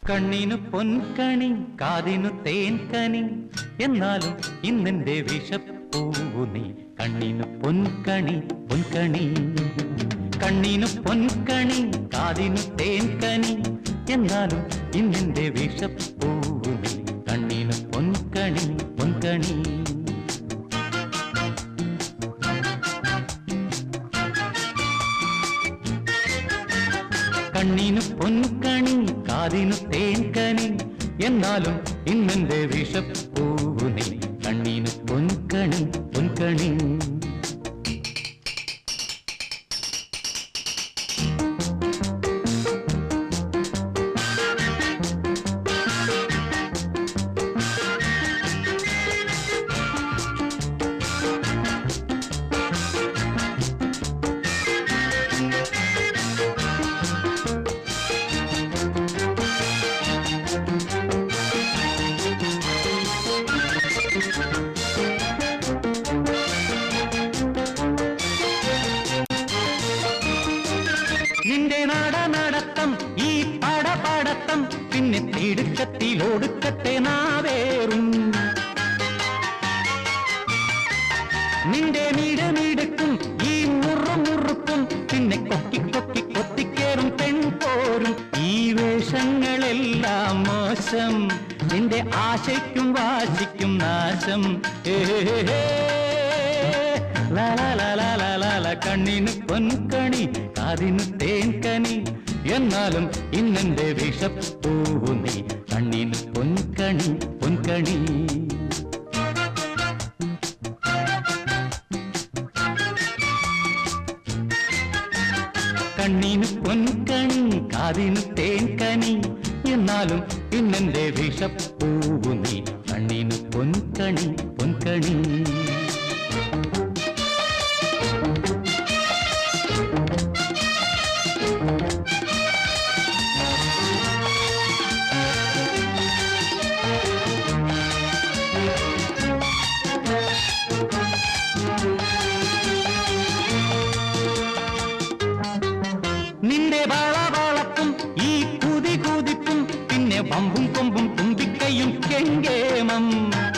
കണ്ണിനു പൊൻകണി കാതിനു തേൻകനി എന്നാലും ഇന്നെന്റെ വിഷപ്പൂവു നീ കണ്ണിനു പൊൻകണി പൊൻകണി കണ്ണിനു പൊൻകണി കാതിനു തേൻകനി എന്നാലും ഇന്നെന്റെ വിഷപ്പൂവു നീ കണ്ണിനു പൊൻകണി പൊൻകണി കണ്ണിനു പൊൻകണി കാതിനു തേൻകനി എന്നാലും ഇന്നെന്റെ വിഷപ്പൂവു നീ കണ്ണിനു പൊൻകണി പൊൻകണി നിന്റെ നട നടത്തം ഈ പടപടത്തം പിന്നെ തിടുക്കത്തിൽ ഒടുക്കത്തെ നാവേറും നിന്റെ മിടമിടുക്കും ഈ മുറുമുറുക്കും പിന്നെ കൊക്കി കൊക്കി കൊത്തിക്കേറും പെൺപോരും ഈ വേഷങ്ങളെല്ലാം മോശം നിന്റെ ആശയ്ക്കും വാശിക്കും നാശം ഏ ലാ ലാ ലാ ലാ ലാ ലാ ലാ കണ്ണിന് പൊൻകണി കാതിന് തേൻകനി എന്നാലും ഇന്നെന്റെ വിഷപ്പൂവു നീ കണ്ണിന് പൊൻകണി പൊൻകണി കണ്ണിന് പൊൻകണി കാതിന് തേൻകനി എന്നാലും ഇന്നെന്റെ വിഷപ്പൂവു നീ കണ്ണിന് പൊൻകണി പൊൻകണി നിന്റെ വളവളപ്പും ഈ കുതി കുതിപ്പും പിന്നെ വമ്പും കൊമ്പും തുമ്പിക്കയും കെങ്കേമം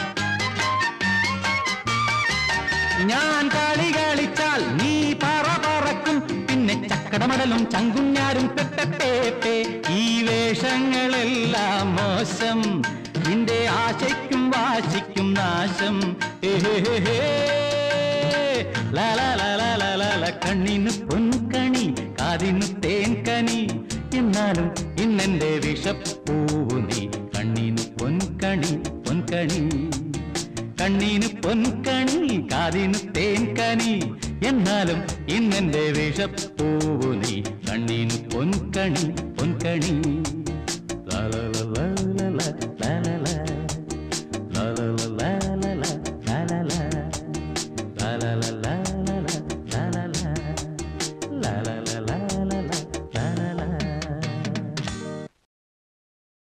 ഞാൻ കളി കളിച്ചാൽ നീ പറ പറക്കും പിന്നെ ചക്കടമടലും ചങ്കുഞ്ഞാരും പെപ്പേ ഈ വേഷങ്ങളെല്ലാം മോശം നിന്റെ ആശയ്ക്കും വാശിക്കും നാശം ഏഹേ ലാ ലാ ലാ ലാ ലാ ലാ ലാ കണ്ണിന് പൊൻകണി കാതിന് തേൻകനി എന്നാലും ഇന്നെന്റെ വിഷപ്പൂവു നീ കണ്ണിന് പൊൻകണി പൊൻകണി കണ്ണിന് പൊൻകണി കാതിന് തേൻകനി എന്നാലും ഇന്നെന്റെ വിഷപ്പൂവു നീ കണ്ണിന് പൊൻകണി പൊൻകണി